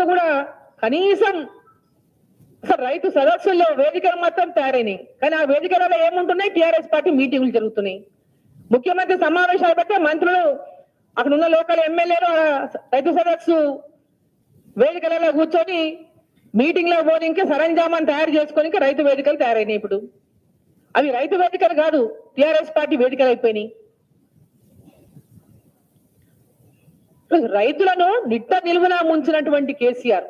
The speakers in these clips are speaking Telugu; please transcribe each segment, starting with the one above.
వరకు కూడా కనీసం అసలు రైతు సదస్సుల్లో వేదికలు మాత్రం తయారైనాయి కానీ ఆ వేదికలలో ఏముంటున్నాయి టిఆర్ఎస్ పార్టీ మీటింగులు జరుగుతున్నాయి ముఖ్యమంత్రి సమావేశాలు పెడితే మంత్రులు అక్కడ ఉన్న లోకల్ ఎమ్మెల్యేలు ఆ రైతు సదస్సు వేదికలలో కూర్చొని మీటింగ్ లో పోనీకి సరంజామాన్ తయారు చేసుకోనికి రైతు వేదికలు తయారైనాయి ఇప్పుడు అవి రైతు వేదికలు కాదు టిఆర్ఎస్ పార్టీ వేదికలు అయిపోయినాయి రైతులను నిట్ట నిలువున ముంచినటువంటి కేసీఆర్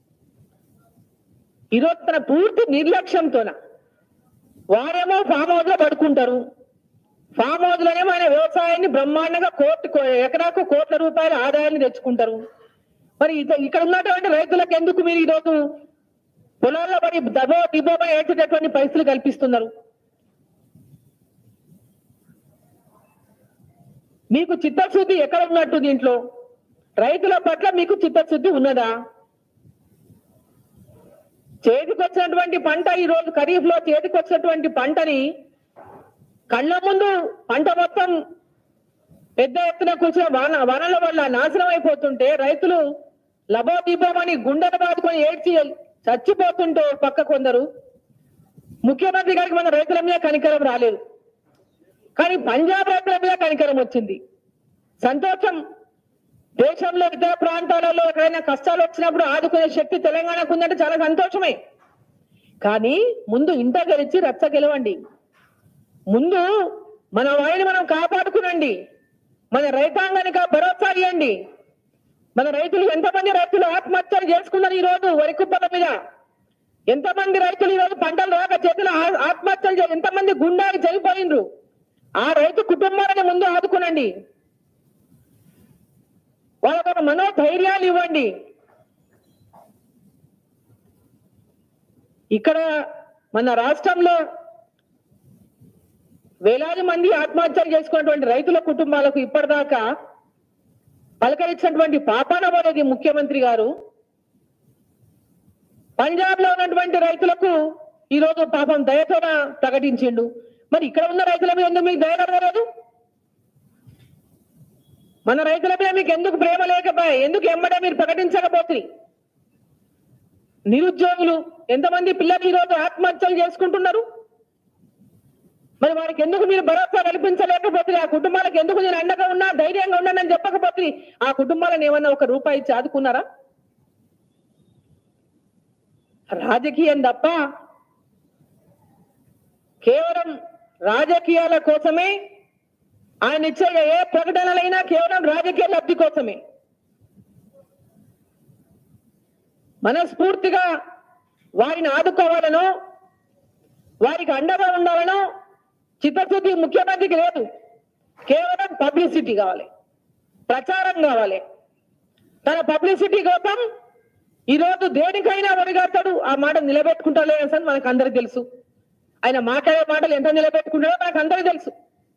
ఈరోజు తన పూర్తి నిర్లక్ష్యంతోన వారేమో ఫామ్ హౌస్ లో పడుకుంటారు ఫామ్ హౌస్ లోనేమో ఆయన వ్యవసాయాన్ని బ్రహ్మాండంగా కోటి కో- ఎకరాకు కోట్ల రూపాయల ఆదాయాన్ని తెచ్చుకుంటారు మరి ఇత- ఇక్కడ ఉన్నటువంటి రైతులకు ఎందుకు మీరు ఈరోజు పొలాల్లో పడి దబో దిబోబో ఏడ్చేటటువంటి పరిస్థితులు కల్పిస్తున్నారు మీకు చిత్తశుద్ధి ఎక్కడ ఉన్నట్టు దీంట్లో రైతుల పట్ల మీకు చిత్తశుద్ధి ఉన్నదా చేతికొచ్చినటువంటి పంట ఈ రోజు ఖరీఫ్ లో చేతికొచ్చినటువంటి పంటని కళ్ళ ముందు పంట మొత్తం పెద్ద ఎత్తున కూర్చున్న వాన వనల వల్ల నాశనం అయిపోతుంటే రైతులు లబోదీపమని గుండెలు బాదుకొని ఏడ్చి చచ్చిపోతుంటే ఓ పక్క కొందరు ముఖ్యమంత్రి గారికి మన రైతుల మీద కనికరం రాలేదు కానీ పంజాబ్ రైతుల మీద కనికరం వచ్చింది సంతోషం దేశంలో ఇతర ప్రాంతాలలో ఎక్కడైనా కష్టాలు వచ్చినప్పుడు ఆదుకునే శక్తి తెలంగాణకు ఉందంటే చాలా సంతోషమే కానీ ముందు ఇంట గెలిచి రచ్చ గెలవండి ముందు మన వారిని మనం కాపాడుకునండి మన రైతాంగానికి ఆ భరోసా ఇవ్వండి మన రైతులు ఎంతమంది రైతులు ఆత్మహత్యలు చేసుకున్నారు ఈ రోజు వరి కుప్పల మీద ఎంతమంది రైతులు ఈ రోజు పంటలు రాక చేతులు ఆ- ఆత్మహత్యలు చే- ఎంతమంది గుండాకి చనిపోయినరు ఆ రైతు కుటుంబాలను ముందు ఆదుకునండి వాళ్ళకు ఒక మనోధైర్యాలు ఇవ్వండి ఇక్కడ మన రాష్ట్రంలో వేలాది మంది ఆత్మహత్యలు చేసుకున్నటువంటి రైతుల కుటుంబాలకు ఇప్పటిదాకా పలకరించినటువంటి పాపాన పడేది ముఖ్యమంత్రి గారు పంజాబ్ లో ఉన్నటువంటి రైతులకు ఈ రోజు పాపం దయతోన ప్రకటించిండు మరి ఇక్కడ ఉన్న రైతుల మీద ఎందుకు మీకు దయ కలగలేదు మన రైతుల మీద మీకు ఎందుకు ప్రేమ లేకపోయా ఎందుకు ఎమ్మడే మీరు ప్రకటించకపోతుంది నిరుద్యోగులు ఎంతమంది పిల్లలు ఈ రోజు ఆత్మహత్యలు చేసుకుంటున్నారు మరి వారికి ఎందుకు మీరు భరోసా కల్పించలేకపోతే ఆ కుటుంబాలకు ఎందుకు నేను అండగా ఉన్నా ధైర్యంగా ఉన్నానని చెప్పకపోతే ఆ కుటుంబాలను ఏమన్నా ఒక రూపాయి ఇచ్చి ఆదుకున్నారా రాజకీయం తప్ప కేవలం రాజకీయాల కోసమే ఆయన ఇచ్చే ఏ ప్రకటనలైనా కేవలం రాజకీయ లబ్ధి కోసమే మనస్ఫూర్తిగా వారిని ఆదుకోవాలనో వారికి అండగా ఉండాలనో చిత్తశుద్ధి ముఖ్యమంత్రికి లేదు కేవలం పబ్లిసిటీ కావాలి ప్రచారం కావాలి తన పబ్లిసిటీ కోసం ఈ రోజు దేనికైనా ఒడిగడతాడు ఆ మాట నిలబెట్టుకుంటాడు అని మనకు అందరికి తెలుసు ఆయన మాట్లాడే మాటలు ఎంత నిలబెట్టుకుంటాడో మనకు అందరికి తెలుసు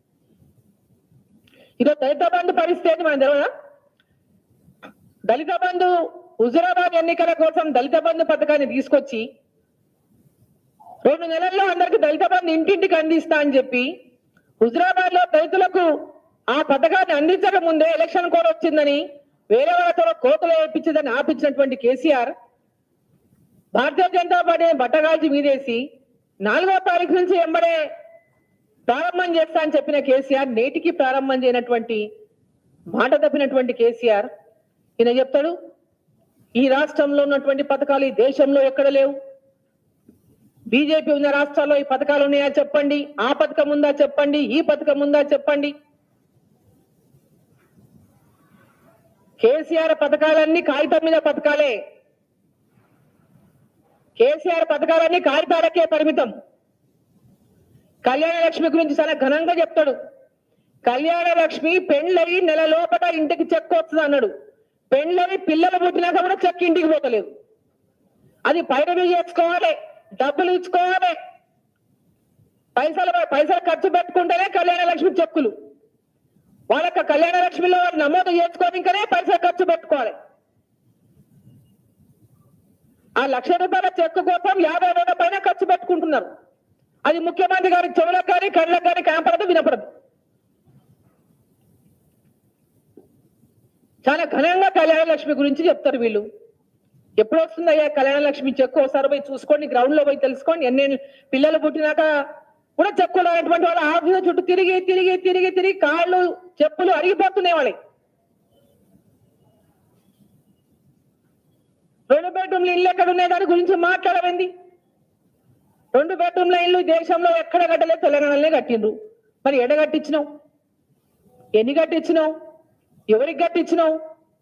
ఈరోజు దళిత బంధు పరిస్థితి ఏంటి మనకు తెలియదా దళిత బంధు హుజురాబాద్ ఎన్నికల కోసం దళిత బంధు పథకాన్ని తీసుకొచ్చి రెండు నెలల్లో అందరికి దళిత బంధు ఇంటింటికి అందిస్తా అని చెప్పి హుజురాబాద్ లో దళితులకు ఆ పథకాన్ని అందించక ముందే ఎలక్షన్ కోడ్ వచ్చిందని వేరే వాళ్ళతో కోతలు వేయించిందని ఆపించినటువంటి కేసీఆర్ భారతీయ జనతా పార్టీ బట్టగాల్చి మీదేసి నాలుగో తారీఖు నుంచి ఎంబడే ప్రారంభం చేస్తా అని చెప్పిన కేసీఆర్ నేటికి ప్రారంభం చేయనటువంటి మాట తప్పినటువంటి కేసీఆర్ ఈయన చెప్తాడు ఈ రాష్ట్రంలో ఉన్నటువంటి పథకాలు ఈ దేశంలో ఎక్కడ లేవు బీజేపీ ఉన్న రాష్ట్రాల్లో ఈ పథకాలు ఉన్నాయా చెప్పండి ఆ పథకం ఉందా చెప్పండి ఈ పథకం ఉందా చెప్పండి కేసీఆర్ పథకాలన్నీ కాగితం మీద పథకాలే కేసీఆర్ పథకాలన్నీ కాగితాలకే పరిమితం కళ్యాణ లక్ష్మి గురించి చాలా ఘనంగా చెప్తాడు కళ్యాణ లక్ష్మి పెండ్లయి నెల లోపల ఇంటికి చెక్ వస్తుంది అన్నాడు పెండ్లయి పిల్లలు పుట్టినాక కూడా చెక్ ఇంటికి పోతలేదు అది పైరవీ చేసుకోవాలి డబ్బులు ఇచ్చుకోవాలి పైసలు పైసలు ఖర్చు పెట్టుకుంటేనే కళ్యాణ లక్ష్మి చెక్కులు వాళ్ళకి కళ్యాణ లక్ష్మిలో వాళ్ళు నమోదు చేసుకోనికనే పైసలు ఖర్చు పెట్టుకోవాలి ఆ లక్ష రూపాయల చెక్కు కోసం యాభై వేల పైన ఖర్చు పెట్టుకుంటున్నారు అది ముఖ్యమంత్రి గారి చెవులకు కానీ కళ్ళకు కానీ కనపడదు వినపడదు చాలా ఘనంగా కళ్యాణ లక్ష్మి గురించి చెప్తారు వీళ్ళు ఎప్పుడు వస్తుంది అయ్యా కళ్యాణ లక్ష్మి చెక్కు ఒకసారి పోయి చూసుకోండి గ్రౌండ్ లో పోయి తెలుసుకోండి ఎన్ని పిల్లలు పుట్టినాక కూడా చెక్కులు అనేటువంటి వాళ్ళు ఆఫీసు చుట్టూ తిరిగి తిరిగి తిరిగి తిరిగి కాళ్ళు చెప్పులు అరిగిపోతున్నాయి వాళ్ళకి రెండు బెడ్రూమ్ల ఇల్లు ఎక్కడ ఉన్నాయి దాని గురించి మాట్లాడమంది రెండు బెడ్రూమ్ల ఇల్లు దేశంలో ఎక్కడ కట్టలేదు తెలంగాణలోనే కట్టిండ్రు మరి ఎడ కట్టించినావు ఎన్ని కట్టించినావు ఎవరికి కట్టించినావు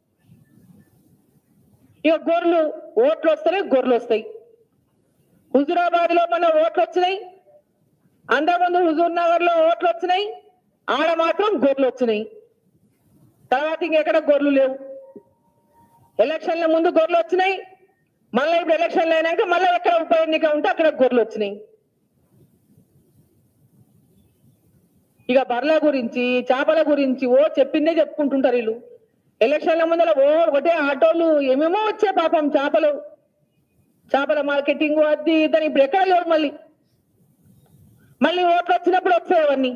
ఇక గొర్రెలు ఓట్లు వస్తాయి గొర్రెలు వస్తాయి హుజురాబాద్ లో మన ఓట్లు వచ్చినాయి అంతకుముందు హుజూర్ నగర్ లో ఓట్లు వచ్చినాయి ఆడ మాత్రం గొర్రెలు వచ్చినాయి తర్వాత ఇంకెక్కడ గొర్రెలు లేవు ఎలక్షన్ల ముందు గొర్రెలు వచ్చినాయి మళ్ళీ ఇప్పుడు ఎలక్షన్లు అయినాక మళ్ళీ ఎక్కడ ఉప ఎన్నిక ఉంటే అక్కడ గొర్రెలు వచ్చినాయి ఇక బర్ల గురించి చేపల గురించి ఓ చెప్పిందే చెప్పుకుంటుంటారు వీళ్ళు ఎలక్షన్ల ముందర ఓ ఒకటే ఆటోలు ఏమేమో వచ్చాయి పాపం చేపలు చేపల మార్కెటింగ్ అది ఇదని ఇప్పుడు ఎక్కడ లేవు మళ్ళీ మళ్ళీ ఓట్లు వచ్చినప్పుడు వచ్చాయి అవన్నీ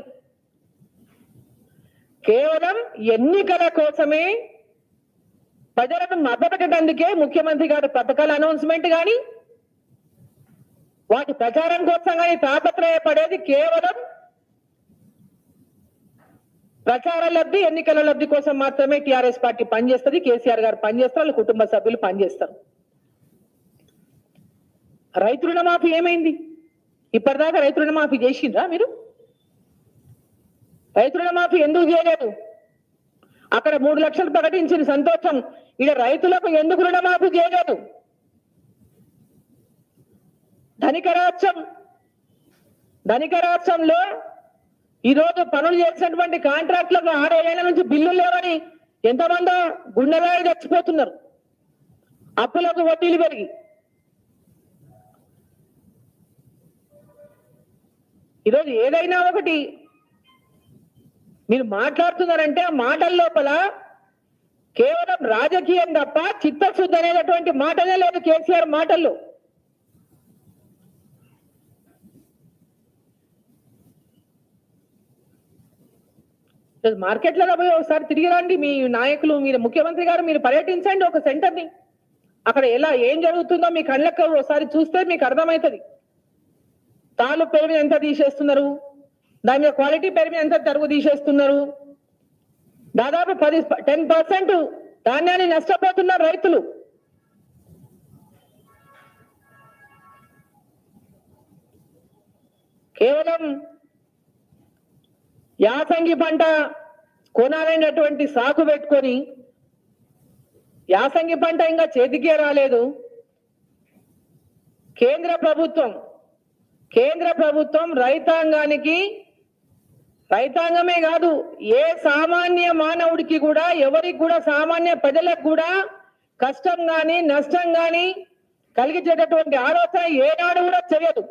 కేవలం ఎన్నికల కోసమే ప్రజలను మద్దతుకందుకే ముఖ్యమంత్రి గారి పథకాల అనౌన్స్మెంట్ గాని వాటి ప్రచారం కోసం కానీ తాపత్రయపడేది కేవలం ప్రచార లబ్ధి ఎన్నికల లబ్ధి కోసం మాత్రమే టిఆర్ఎస్ పార్టీ పనిచేస్తుంది కేసీఆర్ గారు పనిచేస్తారు వాళ్ళ కుటుంబ సభ్యులు పనిచేస్తారు రైతు రుణమాఫీ ఏమైంది ఇప్పటిదాకా రైతు రుణమాఫీ చేసిండ్రా మీరు రైతు రుణమాఫీ ఎందుకు చేయలేదు అక్కడ మూడు లక్షలు ప్రకటించిన సంతోషం ఇక్కడ రైతులకు ఎందుకు రుణమాఫీ చేయలేదు ధనిక రాష్ట్రం ధనిక రాష్ట్రంలో ఈ రోజు పనులు చేసినటువంటి కాంట్రాక్టులకు ఆరేళ్ల నుంచి బిల్లులు లేవని ఎంతమందో గుండెలాడి చచ్చిపోతున్నారు అప్పులకు వడ్డీలు పెరిగి ఈరోజు ఏదైనా ఒకటి మీరు మాట్లాడుతున్నారంటే ఆ మాటల లోపల కేవలం రాజకీయం తప్ప చిత్తశుద్ధి అనేటటువంటి మాటనే లేదు కేసీఆర్ మాటల్లో ఈరోజు మార్కెట్లలో పోయి ఒకసారి తిరిగి రండి మీ నాయకులు మీరు ముఖ్యమంత్రి గారు మీరు పర్యటించండి ఒక సెంటర్ ని అక్కడ ఎలా ఏం జరుగుతుందో మీ కళ్ళకు ఒకసారి చూస్తే మీకు అర్థమవుతుంది తాలు పేరు మీద ఎంత తీసేస్తున్నారు దాని మీద క్వాలిటీ పేరు మీద ఎంత తరుగు తీసేస్తున్నారు దాదాపు పది టెన్ పర్సెంట్ ధాన్యాన్ని నష్టపోతున్నారు రైతులు కేవలం యాసంగి పంట కొనాలనేటువంటి సాకు పెట్టుకొని యాసంగి పంట ఇంకా చేతికే రాలేదు కేంద్ర ప్రభుత్వం కేంద్ర ప్రభుత్వం రైతాంగానికి రైతాంగమే కాదు ఏ సామాన్య మానవుడికి కూడా ఎవరికి కూడా సామాన్య ప్రజలకు కూడా కష్టం గాని నష్టం గాని కలిగించేటటువంటి ఆలోచన ఏనాడు కూడా చేయదు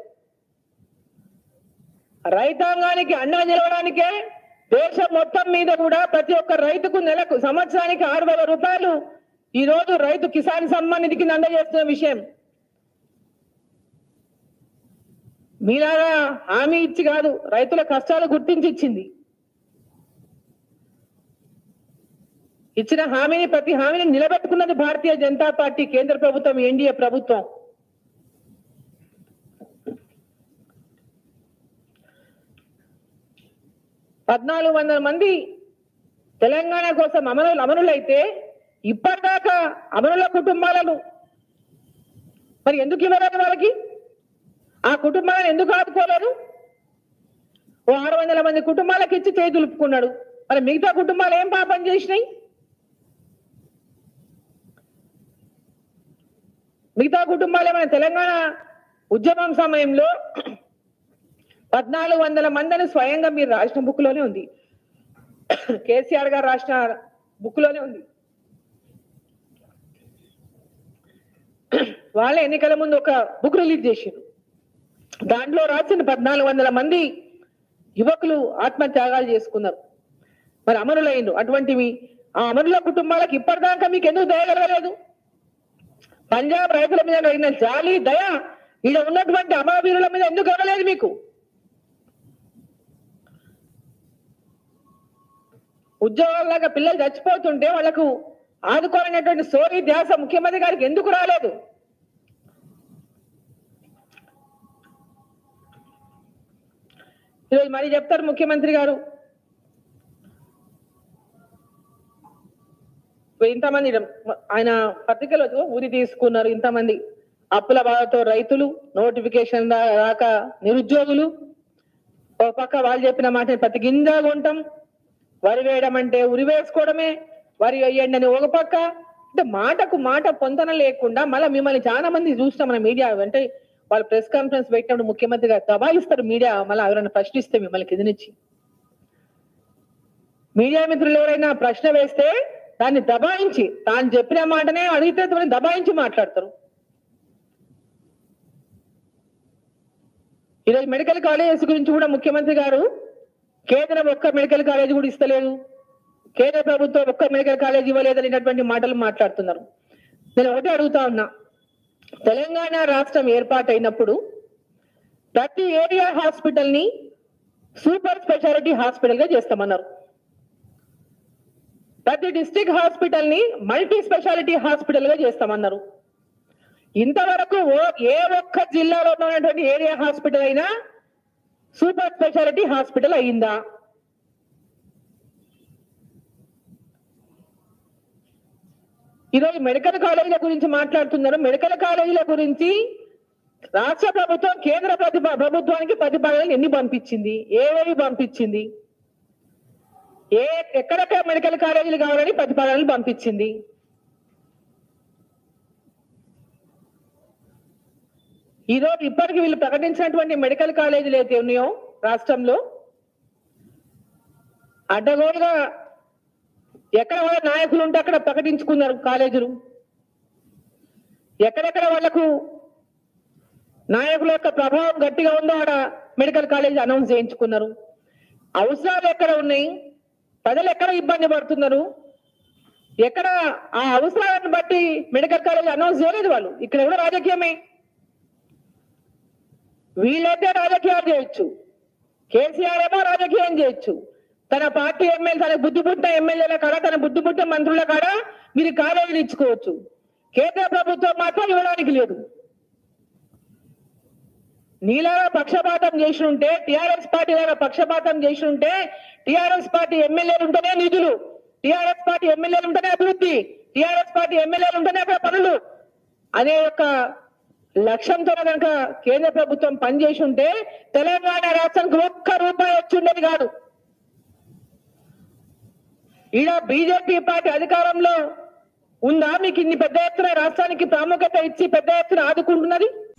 రైతాంగానికి అండగా నిలవడానికే దేశం మొత్తం మీద కూడా ప్రతి ఒక్క రైతుకు నెలకు సంవత్సరానికి ఆరు వేల రూపాయలు ఈ రోజు రైతు కిసాన్ సమ్మాన్ నిధికి అందజేస్తున్న విషయం మీలాగా హామీ ఇచ్చి కాదు రైతుల కష్టాలు గుర్తించి ఇచ్చింది ఇచ్చిన హామీని ప్రతి హామీని నిలబెట్టుకున్నది భారతీయ జనతా పార్టీ కేంద్ర ప్రభుత్వం ఎన్డీఏ ప్రభుత్వం పద్నాలుగు వందల మంది తెలంగాణ కోసం అమరులు అమరులైతే ఇప్పటిదాకా అమరుల కుటుంబాలను మరి ఎందుకు ఇవ్వలేదు వాళ్ళకి ఆ కుటుంబాలను ఎందుకు ఆదుకోలేదు ఓ ఆరు వందల మంది కుటుంబాలకు ఇచ్చి చేయి దులుపుకున్నాడు మరి మిగతా కుటుంబాలు ఏం పాపం చేసినాయి మిగతా కుటుంబాలు ఏమైనా తెలంగాణ ఉద్యమం సమయంలో పద్నాలుగు వందల మందిని స్వయంగా మీరు రాసిన బుక్ లోనే ఉంది కేసీఆర్ గారు రాసిన బుక్ లోనే ఉంది వాళ్ళ ఎన్నికల ముందు ఒక బుక్ రిలీజ్ చేసిండ్రు దాంట్లో రాసిన పద్నాలుగు వందల మంది యువకులు ఆత్మత్యాగాలు చేసుకున్నారు మరి అమరులైండు అటువంటివి ఆ అమరుల కుటుంబాలకు ఇప్పటిదాకా మీకు ఎందుకు దయగలగలేదు పంజాబ్ రైతుల మీద కలిగిన జాలి దయ ఈడ ఉన్నటువంటి అమరవీరుల మీద ఎందుకు కలగలేదు మీకు ఉద్యోగాలాగా పిల్లలు చచ్చిపోతుంటే వాళ్ళకు ఆదుకోవాలనేటువంటి సోరీ ధ్యాస ముఖ్యమంత్రి గారికి ఎందుకు రాలేదు ఈరోజు మరి చెప్తారు ముఖ్యమంత్రి గారు ఇంతమంది ఆయన పత్రికలో ఊరి తీసుకున్నారు ఇంతమంది అప్పుల బాధతో రైతులు నోటిఫికేషన్ రా- రాక నిరుద్యోగులు ఓ పక్క వాళ్ళు చెప్పిన మాట ప్రతి గింజ కొంటాం వరి వేయడం అంటే ఉరి వేసుకోవడమే వరి వేయండి అని ఒక పక్క అంటే మాటకు మాట పొంతన లేకుండా మళ్ళీ మిమ్మల్ని చాలా మంది చూస్తాం మన మీడియా అంటే వాళ్ళు ప్రెస్ కాన్ఫరెన్స్ పెట్టినప్పుడు ముఖ్యమంత్రి గారు దబాయిస్తారు మీడియా మళ్ళీ ఎవరైనా ప్రశ్నిస్తే మిమ్మల్ని కింద నుంచి మీడియా మిత్రులు ఎవరైనా ప్రశ్న వేస్తే దాన్ని దబాయించి తాను చెప్పిన మాటనే అడిగితే దాన్ని దబాయించి మాట్లాడతారు ఈరోజు మెడికల్ కాలేజెస్ గురించి కూడా ముఖ్యమంత్రి గారు కేంద్రం ఒక్క మెడికల్ కాలేజ్ కూడా ఇస్తలేదు కేంద్ర ప్రభుత్వం ఒక్క మెడికల్ కాలేజ్ ఇవ్వలేదు అనేటటువంటి మాటలు మాట్లాడుతున్నారు నేను ఒకటి అడుగుతా ఉన్నా తెలంగాణ రాష్ట్రం ఏర్పాటైనప్పుడు ప్రతి ఏరియా హాస్పిటల్ ని సూపర్ స్పెషాలిటీ హాస్పిటల్ గా చేస్తామన్నారు ప్రతి డిస్ట్రిక్ట్ హాస్పిటల్ ని మల్టీ స్పెషాలిటీ హాస్పిటల్ గా చేస్తామన్నారు ఇంతవరకు ఓ- ఏ ఒక్క జిల్లాలో ఉన్నటువంటి ఏరియా హాస్పిటల్ అయినా సూపర్ స్పెషాలిటీ హాస్పిటల్ అయిందా ఈరోజు మెడికల్ కాలేజీల గురించి మాట్లాడుతున్నారు మెడికల్ కాలేజీల గురించి రాష్ట్ర ప్రభుత్వం కేంద్ర ప్రతిభ ప్రభుత్వానికి ప్రతిపాదనలు ఎన్ని పంపించింది ఏవేవి పంపించింది ఏ ఎక్కడెక్కడ మెడికల్ కాలేజీలు కావాలని ప్రతిపాదనలు పంపించింది ఈ రోజు ఇప్పటికి వీళ్ళు ప్రకటించినటువంటి మెడికల్ కాలేజీలు అయితే ఉన్నాయో రాష్ట్రంలో అడ్డగోలుగా ఎక్కడ వాళ్ళ నాయకులు ఉంటే అక్కడ ప్రకటించుకున్నారు కాలేజీలు ఎక్కడెక్కడ వాళ్లకు నాయకుల యొక్క ప్రభావం గట్టిగా ఉందో ఆడ మెడికల్ కాలేజ్ అనౌన్స్ చేయించుకున్నారు అవసరాలు ఎక్కడ ఉన్నాయి ప్రజలు ఎక్కడ ఇబ్బంది పడుతున్నారు ఎక్కడ ఆ అవసరాలను బట్టి మెడికల్ కాలేజ్ అనౌన్స్ చేయలేదు వాళ్ళు ఇక్కడ కూడా రాజకీయమే వీళ్ళైతే రాజకీయాలు చేయొచ్చు కేసీఆర్ ఏమో రాజకీయం చేయొచ్చు తన పార్టీ ఎమ్మెల్యే తన బుద్ధి పుట్టిన ఎమ్మెల్యేల కాడ తన బుద్ధి పుట్టిన మంత్రుల కాడ మీరు కాలేజీలు ఇచ్చుకోవచ్చు కేంద్ర ప్రభుత్వం మాత్రం ఇవ్వడానికి లేదు నీలాగా పక్షపాతం చేసి ఉంటే టిఆర్ఎస్ పార్టీ లాగా పక్షపాతం చేసి ఉంటే టిఆర్ఎస్ పార్టీ ఎమ్మెల్యేలు ఉంటేనే నిధులు టిఆర్ఎస్ పార్టీ ఎమ్మెల్యేలు ఉంటేనే అభివృద్ధి టిఆర్ఎస్ పార్టీ ఎమ్మెల్యేలు ఉంటేనే అక్కడ పనులు అనే యొక్క లక్ష్యంతో కనుక కేంద్ర ప్రభుత్వం పనిచేసి ఉంటే తెలంగాణ రాష్ట్రానికి ఒక్క రూపాయి వచ్చి ఉండేది కాదు ఈడ బీజేపీ పార్టీ అధికారంలో ఉందా మీకు ఇన్ని పెద్ద ఎత్తున రాష్ట్రానికి ప్రాముఖ్యత ఇచ్చి పెద్ద ఎత్తున ఆదుకుంటున్నది